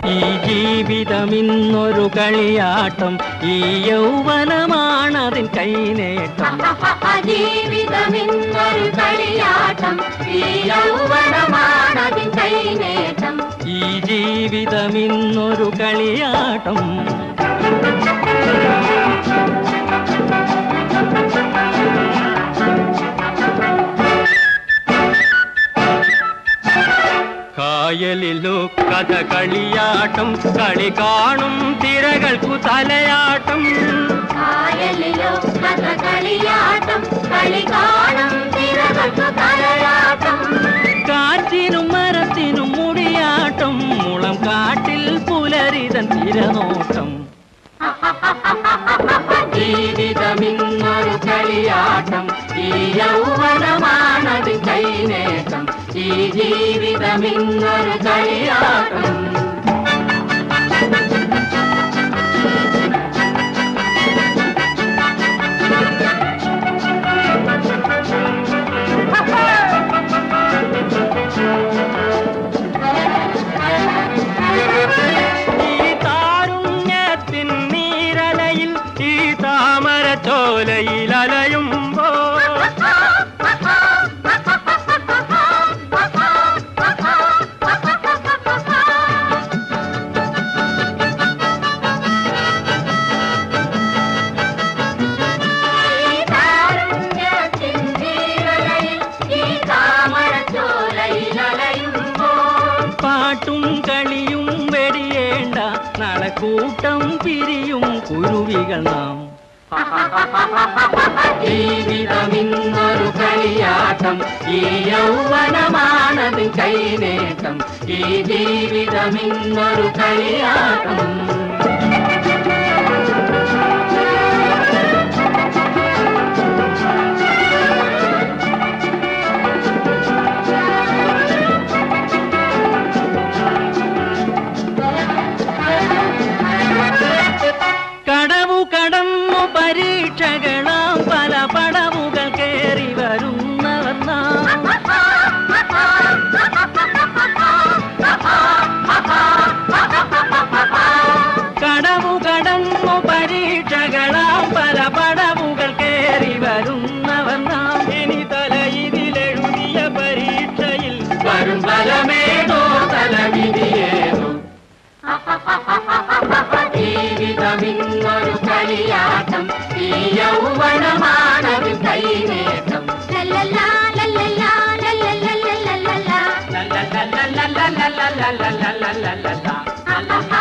ഈ ജീവിതമിന്നൊരു കളിയാട്ടം ഈ യൗവനമാണതിൻ കൈനേട്ടം ജീവിതമിന്നൊരു കളിയാട്ടം ഈ യൗവനമാണതിൻ കൈനേട്ടം ഈ ജീവിതമിന്നൊരു കളിയാട്ടം കായലിലു കഥ കളിയാട്ടം കളി കാണും തിരകൾക്കു തലയാട്ടം കായലിലോ കഥ കളിയാട്ടം കളി കാണും തിരകൾക്കു തലയാട്ടം കാറ്റിനും മരത്തിനും മുടിയാട്ടം മുളം കാട്ടിൽ പുലരിതൻ തിരനോട്ടം ജീവിതമിന്നൊരു കളിയാട്ടം ഈ യൗവനമാണത് കൈനേട്ടം ഈ ജീവിതമിന്നൊരു കളിയാട്ടം ഈ താരുണ്യത്തിൻ നീരലയിൽ ഈ താമര ചോലയിൽ അലയുമ്പോ ഈ താരുണ്യത്തിൻ തീരലയിൽ ഈ താമരച്ചോലയിൽ അലയുമ്പോൾ പാട്ടും കളിയും വെടിയേണ്ട നാളെ കൂട്ടം പിരിയും കുരുവികൾ നാം ജീവിതമിന്നൊരു കളിയാട്ടം ഈ യൗവനമാണത് കൈനേട്ടം ഈ ജീവിതമിന്നൊരു കളിയാട്ടം കടവു കടന്നു പരീക്ഷകളാം പല പടവുകൾ കേറി വരുന്നവർ നാം കടവു കടന്നു പരീക്ഷകളാം പല പടവുകൾ കേറി വരുന്നവർ നാം ഇനി തല ഇതിലെഴുതിയ പരീക്ഷയിൽ വരും ഫലമേതോ തലവിധിയേതോ ജീവിതമിന്നൊരു കളിയാട്ടം ഈ യൗവനമാണത് കൈനേട്ടം ലല്ലല്ലാ, ലല്ലല്ലാ, ലല്ലല്ലല്ലല്ലല്ലല്ലാ. ലല്ലല്ലല്ലല്ലല്ലല്ലല്ലല്ലല്ലല്ലല്ലല്ല. ആഹാ,